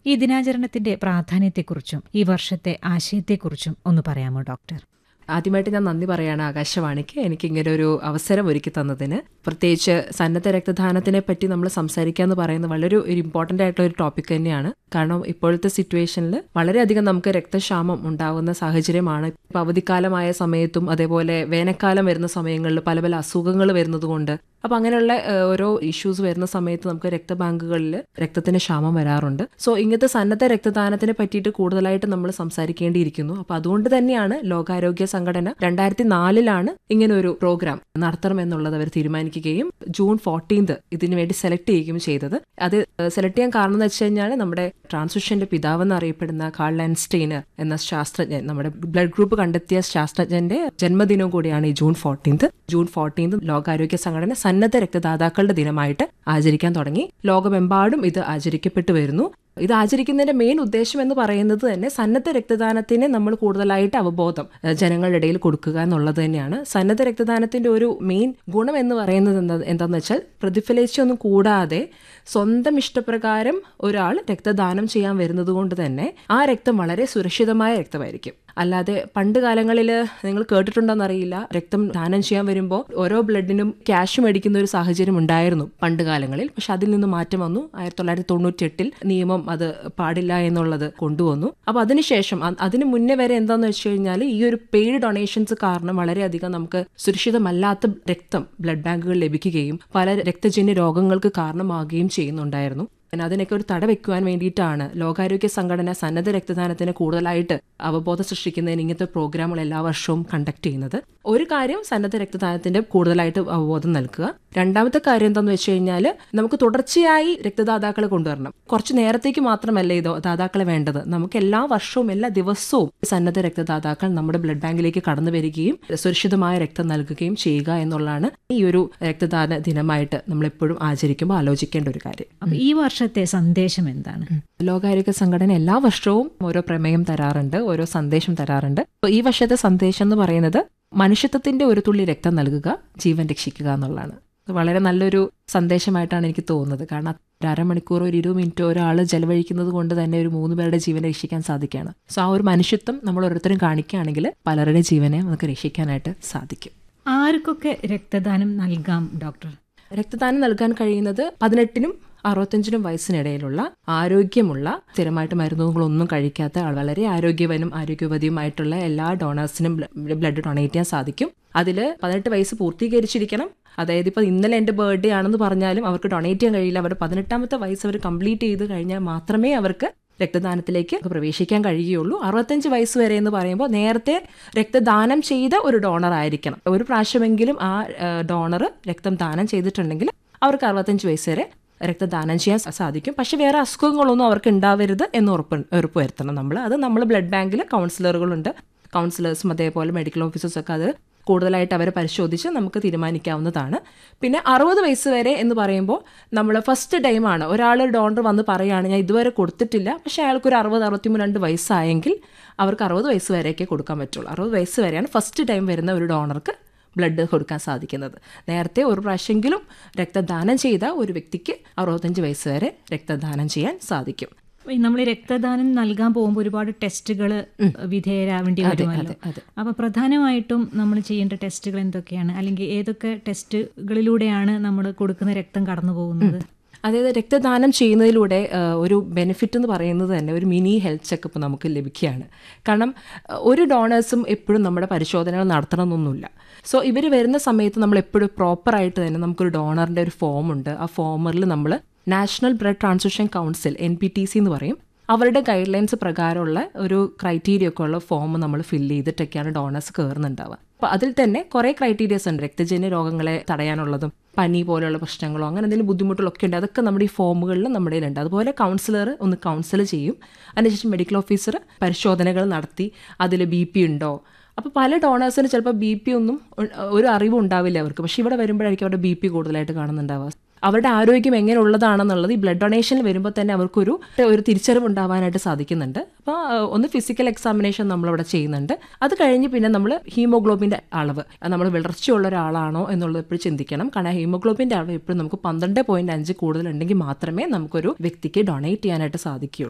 ഈ ദിനാചരണത്തിന്റെ പ്രാധാന്യത്തെക്കുറിച്ചും ഈ വർഷത്തെ ആശയത്തെക്കുറിച്ചും ഒന്ന് പറയാമോ ഡോക്ടർ ആദ്യമായിട്ട് ഞാൻ നന്ദി പറയാണ് ആകാശവാണിക്ക് എനിക്ക് ഇങ്ങനെ ഒരു അവസരം ഒരുക്കി തന്നതിന് പ്രത്യേകിച്ച് സന്നദ്ധ രക്തദാനത്തിനെ പറ്റി നമ്മൾ സംസാരിക്കുക എന്ന് പറയുന്നത് വളരെ ഒരു ഇമ്പോർട്ടൻ്റ് ആയിട്ടുള്ള ഒരു ടോപ്പിക് തന്നെയാണ് കാരണം ഇപ്പോഴത്തെ സിറ്റുവേഷനിൽ വളരെയധികം നമുക്ക് രക്തക്ഷാമം ഉണ്ടാകുന്ന സാഹചര്യമാണ് ഇപ്പം അവധിക്കാലമായ സമയത്തും അതേപോലെ വേനൽക്കാലം വരുന്ന സമയങ്ങളിൽ പല പല അസുഖങ്ങൾ വരുന്നത് കൊണ്ട് അപ്പം അങ്ങനെയുള്ള ഏഹ്, ഓരോ ഇഷ്യൂസ് വരുന്ന സമയത്ത് നമുക്ക് രക്തബാങ്കുകളിൽ രക്തത്തിന് ക്ഷാമം വരാറുണ്ട് സോ ഇങ്ങനത്തെ സന്നദ്ധ രക്തദാനത്തിനെ പറ്റിയിട്ട് കൂടുതലായിട്ട് നമ്മൾ സംസാരിക്കേണ്ടിയിരിക്കുന്നു അപ്പം അതുകൊണ്ട് തന്നെയാണ് ലോകാരോഗ്യ സംഘടന രണ്ടായിരത്തി നാലിലാണ് ഇങ്ങനെ ഒരു പ്രോഗ്രാം നടത്തണം എന്നുള്ളത് അവർ തീരുമാനിക്കുകയും ജൂൺ ഫോർട്ടീൻത് ഇതിനു വേണ്ടി സെലക്ട് ചെയ്യുകയും ചെയ്തത് അത് സെലക്ട് ചെയ്യാൻ കാരണം എന്ന് വെച്ച് കഴിഞ്ഞാൽ നമ്മുടെ ട്രാൻസ്മിഷന്റെ പിതാവെന്ന് അറിയപ്പെടുന്ന കാൾ ലാൻസ്റ്റെയിനർ എന്ന ശാസ്ത്രജ്ഞൻ നമ്മുടെ ബ്ലഡ് ഗ്രൂപ്പ് കണ്ടെത്തിയ ശാസ്ത്രജ്ഞന്റെ ജന്മദിനവും കൂടിയാണ് ഈ ജൂൺ ഫോർട്ടീൻത് ജൂൺ ഫോർട്ടീൻത് ലോകാരോഗ്യ സംഘടന സന്നദ്ധ രക്തദാതാക്കളുടെ ദിനമായിട്ട് ആചരിക്കാൻ തുടങ്ങി ലോകമെമ്പാടും ഇത് ആചരിക്കപ്പെട്ടു വരുന്നു ഇത് ആചരിക്കുന്നതിന്റെ മെയിൻ ഉദ്ദേശം എന്ന് പറയുന്നത് തന്നെ സന്നദ്ധ രക്തദാനത്തിന് നമ്മൾ കൂടുതലായിട്ട് അവബോധം ഏഹ്, ജനങ്ങളുടെ ഇടയിൽ കൊടുക്കുക എന്നുള്ളത് തന്നെയാണ് സന്നദ്ധ രക്തദാനത്തിന്റെ ഒരു മെയിൻ ഗുണം എന്ന് പറയുന്നത് എന്താ എന്താണെന്ന് വെച്ചാൽ പ്രതിഫലിച്ചൊന്നും കൂടാതെ സ്വന്തം ഇഷ്ടപ്രകാരം ഒരാൾ രക്തദാനം ചെയ്യാൻ വരുന്നത് കൊണ്ട് തന്നെ ആ രക്തം വളരെ സുരക്ഷിതമായ രക്തമായിരിക്കും അല്ലാതെ പണ്ട് കാലങ്ങളിൽ നിങ്ങൾ കേട്ടിട്ടുണ്ടോന്നറിയില്ല രക്തം ദാനം ചെയ്യാൻ വരുമ്പോൾ ഓരോ ബ്ലഡിനും ക്യാഷ് മേടിക്കുന്ന ഒരു സാഹചര്യം ഉണ്ടായിരുന്നു പണ്ട് കാലങ്ങളിൽ പക്ഷെ അതിൽ നിന്ന് മാറ്റം വന്നു ആയിരത്തി തൊള്ളായിരത്തി തൊണ്ണൂറ്റി എട്ടിൽ നിയമം അത് പാടില്ല എന്നുള്ളത് കൊണ്ടുവന്നു അപ്പൊ അതിനുശേഷം അ- അതിന് മുന്നേ വരെ എന്താന്ന് വെച്ച് കഴിഞ്ഞാൽ ഈ ഒരു പെയ്ഡ് ഡൊണേഷൻസ് കാരണം വളരെയധികം നമുക്ക് സുരക്ഷിതമല്ലാത്ത രക്തം ബ്ലഡ് ബാങ്കുകൾ ലഭിക്കുകയും പല രക്തജന്യ രോഗങ്ങൾക്ക് കാരണമാകുകയും ചെയ്യുന്നുണ്ടായിരുന്നു പിന്നെ അതിനൊക്കെ ഒരു തട വെക്കുവാൻ വേണ്ടിയിട്ടാണ് ലോകാരോഗ്യ സംഘടന സന്നദ്ധ രക്തദാനത്തിന് കൂടുതലായിട്ട് അവബോധം സൃഷ്ടിക്കുന്നതിന് ഇങ്ങനത്തെ പ്രോഗ്രാമുകൾ എല്ലാ വർഷവും കണ്ടക്ട് ചെയ്യുന്നത് ഒരു കാര്യം സന്നദ്ധ രക്തദാനത്തിന്റെ കൂടുതലായിട്ട് അവബോധം നൽകുക രണ്ടാമത്തെ കാര്യം എന്താന്ന് വെച്ച് കഴിഞ്ഞാൽ നമുക്ക് തുടർച്ചയായി രക്തദാതാക്കളെ കൊണ്ടുവരണം കുറച്ച് നേരത്തേക്ക് മാത്രമല്ല ഇത് ദാതാക്കളെ വേണ്ടത് നമുക്ക് എല്ലാ വർഷവും എല്ലാ ദിവസവും സന്നദ്ധ രക്തദാതാക്കൾ നമ്മുടെ ബ്ലഡ് ബാങ്കിലേക്ക് കടന്നു വരികയും സുരക്ഷിതമായ രക്തം നൽകുകയും ചെയ്യുക എന്നുള്ളതാണ് ഈ ഒരു രക്തദാന ദിനമായിട്ട് നമ്മൾ എപ്പോഴും ആചരിക്കുമ്പോൾ ആലോചിക്കേണ്ട ഒരു കാര്യം അപ്പൊ ഈ വർഷത്തെ സന്ദേശം എന്താണ് ലോകാരോഗ്യ സംഘടന എല്ലാ വർഷവും ഓരോ പ്രമേയം തരാറുണ്ട് ഓരോ സന്ദേശം തരാറുണ്ട് അപ്പൊ ഈ വർഷത്തെ സന്ദേശം എന്ന് പറയുന്നത് മനുഷ്യത്വത്തിന്റെ ഒരു തുള്ളി രക്തം നൽകുക ജീവൻ രക്ഷിക്കുക എന്നുള്ളതാണ് ഇത് വളരെ നല്ലൊരു സന്ദേശമായിട്ടാണ് എനിക്ക് തോന്നുന്നത് കാരണം ഒരു അരമണിക്കൂറോ ഒരു ഇരുപത് മിനിറ്റോ ഒരാൾ ചെലവഴിക്കുന്നത് കൊണ്ട് തന്നെ ഒരു മൂന്ന് പേരുടെ ജീവൻ രക്ഷിക്കാൻ സാധിക്കുകയാണ് സോ ആ ഒരു മനുഷ്യത്വം നമ്മൾ ഓരോരുത്തരും കാണിക്കുകയാണെങ്കിൽ പലരുടെ ജീവനെ നമുക്ക് രക്ഷിക്കാനായിട്ട് സാധിക്കും ആർക്കൊക്കെ രക്തദാനം നൽകാം ഡോക്ടർ രക്തദാനം നൽകാൻ കഴിയുന്നത് പതിനെട്ടിനും അറുപത്തഞ്ചിനും വയസ്സിനിടയിലുള്ള ആരോഗ്യമുള്ള സ്ഥിരമായിട്ട് മരുന്നുകളൊന്നും കഴിക്കാത്ത ആൾ വളരെ ആരോഗ്യവനും ആരോഗ്യവതിയുമായിട്ടുള്ള എല്ലാ ഡോണേഴ്സിനും ബ്ലഡ് ഡൊണേറ്റ് ചെയ്യാൻ സാധിക്കും അതിൽ പതിനെട്ട് വയസ്സ് പൂർത്തീകരിച്ചിരിക്കണം അതായത് ഇപ്പോൾ ഇന്നലെ എൻ്റെ ബർത്ത്ഡേ ആണെന്ന് പറഞ്ഞാലും അവർക്ക് ഡൊണേറ്റ് ചെയ്യാൻ കഴിയില്ല അവരുടെ പതിനെട്ടാമത്തെ വയസ്സ് അവർ കംപ്ലീറ്റ് ചെയ്ത് കഴിഞ്ഞാൽ മാത്രമേ അവർക്ക് രക്തദാനത്തിലേക്ക് പ്രവേശിക്കാൻ കഴിയുകയുള്ളൂ അറുപത്തഞ്ച് വയസ്സ് വരെ എന്ന് പറയുമ്പോൾ നേരത്തെ രക്തദാനം ചെയ്ത ഒരു ഡോണർ ആയിരിക്കണം ഒരു പ്രാവശ്യമെങ്കിലും ആ ഡോണർ രക്തം ദാനം ചെയ്തിട്ടുണ്ടെങ്കിൽ അവർക്ക് അറുപത്തഞ്ച് വയസ്സ് വരെ രക്തദാനം ചെയ്യാൻ സ- സാധിക്കും പക്ഷെ വേറെ അസുഖങ്ങളൊന്നും അവർക്ക് ഉണ്ടാവരുത് എന്ന് ഉറപ്പ് ഉറപ്പ് വരുത്തണം നമ്മൾ അത് നമ്മൾ ബ്ലഡ് ബാങ്കിൽ കൗൺസിലറുകളുണ്ട് കൗൺസിലേഴ്സും അതേപോലെ മെഡിക്കൽ ഓഫീസേഴ്സും ഒക്കെ അത് കൂടുതലായിട്ട് അവരെ പരിശോധിച്ച് നമുക്ക് തീരുമാനിക്കാവുന്നതാണ് പിന്നെ അറുപത് വയസ്സ് വരെ എന്ന് പറയുമ്പോൾ നമ്മൾ ഫസ്റ്റ് ടൈമാണ് ഒരാൾ ഡോണർ വന്ന് പറയുകയാണ് ഞാൻ ഇതുവരെ കൊടുത്തിട്ടില്ല പക്ഷേ അയാൾക്ക് ഒരു അറുപത് അറുപത്തിമൂന്ന് രണ്ട് വയസ്സായെങ്കിൽ അവർക്ക് അറുപത് വയസ്സ് വരെയൊക്കെ കൊടുക്കാൻ പറ്റുള്ളൂ അറുപത് വയസ്സ് വരെയാണ് ഫസ്റ്റ് ടൈം വരുന്ന ഒരു ഡോണർക്ക് ബ്ലഡ് കൊടുക്കാൻ സാധിക്കുന്നത് നേരത്തെ ഒരു പ്രാവശ്യമെങ്കിലും രക്തദാനം ചെയ്ത ഒരു വ്യക്തിക്ക് അറുപത്തഞ്ച് വയസ്സ് വരെ രക്തദാനം ചെയ്യാൻ സാധിക്കും നമ്മൾ രക്തദാനം നൽകാൻ പോകുമ്പോൾ ഒരുപാട് ടെസ്റ്റുകൾ വിധേയരാവേണ്ടി വരുമല്ലോ അതെ. അപ്പൊ പ്രധാനമായിട്ടും നമ്മൾ ചെയ്യേണ്ട ടെസ്റ്റുകൾ എന്തൊക്കെയാണ് അല്ലെങ്കിൽ ഏതൊക്കെ ടെസ്റ്റുകളിലൂടെയാണ് നമ്മൾ കൊടുക്കുന്ന രക്തം കടന്നു പോകുന്നത് അതായത് രക്തദാനം ചെയ്യുന്നതിലൂടെ ആ, ഒരു ബെനിഫിറ്റ് എന്ന് പറയുന്നത് തന്നെ ഒരു മിനി ഹെൽത്ത് ചെക്കപ്പ് നമുക്ക് ലഭിക്കുകയാണ് കാരണം ആ, ഒരു ഡോണേഴ്സും എപ്പോഴും നമ്മുടെ പരിശോധനകൾ നടത്തണമെന്നൊന്നുമില്ല സോ ഇവർ വരുന്ന സമയത്ത് നമ്മൾ എപ്പോഴും പ്രോപ്പറായിട്ട് തന്നെ നമുക്കൊരു ഡോണറിൻ്റെ ഒരു ഫോം ഉണ്ട് ആ ഫോമിൽ നമ്മൾ national blood transfusion council N P T C എന്ന് പറയും അവരുടെ ഗൈഡ് ലൈൻസ് പ്രകാരമുള്ള ഒരു ക്രൈറ്റീരിയ ഒക്കെ ഉള്ള ഫോം നമ്മൾ ഫില്ല് ചെയ്തിട്ടൊക്കെയാണ് ഡോണേഴ്സ് കയറുന്നുണ്ടാവുക അപ്പോൾ അതിൽ തന്നെ കുറേ ക്രൈറ്റീരിയസ് ഉണ്ട് രക്തജന്യ രോഗങ്ങളെ തടയാനുള്ളതും പനി പോലെയുള്ള പ്രശ്നങ്ങളോ അങ്ങനെ എന്തെങ്കിലും ബുദ്ധിമുട്ടുകളൊക്കെ ഉണ്ട് അതൊക്കെ നമ്മുടെ ഈ ഫോമുകളിൽ നമ്മുടെ കയ്യിലുണ്ട് അതുപോലെ കൗൺസിലർ ഒന്ന് കൗൺസിൽ ചെയ്യും അതിനുശേഷം മെഡിക്കൽ ഓഫീസർ പരിശോധനകൾ നടത്തി അതിൽ ബി പി ഉണ്ടോ അപ്പോൾ പല ഡോണേഴ്സിന് ചിലപ്പോൾ ബി പി ഒന്നും ഉ- ഒരു അറിവും ഉണ്ടാവില്ല അവർക്ക് പക്ഷെ ഇവിടെ വരുമ്പോഴായിരിക്കും അവരുടെ ബി പി കൂടുതലായിട്ട് കാണുന്നുണ്ടാവുക അവരുടെ ആരോഗ്യം എങ്ങനെ ഉള്ളതാണെന്നുള്ളത് ഈ ബ്ലഡ് ഡൊണേഷനിൽ വരുമ്പോൾ തന്നെ അവർക്കൊരു ഒരു തിരിച്ചറിവ് ഉണ്ടാവാനായിട്ട് സാധിക്കുന്നുണ്ട് അപ്പോൾ ഒന്ന് ഫിസിക്കൽ എക്സാമിനേഷൻ നമ്മളവിടെ ചെയ്യുന്നുണ്ട് അത് കഴിഞ്ഞ് പിന്നെ നമ്മൾ ഹീമോഗ്ലോബിൻ്റെ അളവ് നമ്മൾ വിളർച്ചയുള്ള ഒരാളാണോ എന്നുള്ളത് എപ്പോഴും ചിന്തിക്കണം കാരണം ഹീമോഗ്ലോബിൻ്റെ അളവ് എപ്പോഴും നമുക്ക് പന്ത്രണ്ട് പോയിന്റ് അഞ്ച് കൂടുതലുണ്ടെങ്കിൽ മാത്രമേ നമുക്കൊരു വ്യക്തിക്ക് ഡൊണേറ്റ് ചെയ്യാനായിട്ട് സാധിക്കുകയുള്ളൂ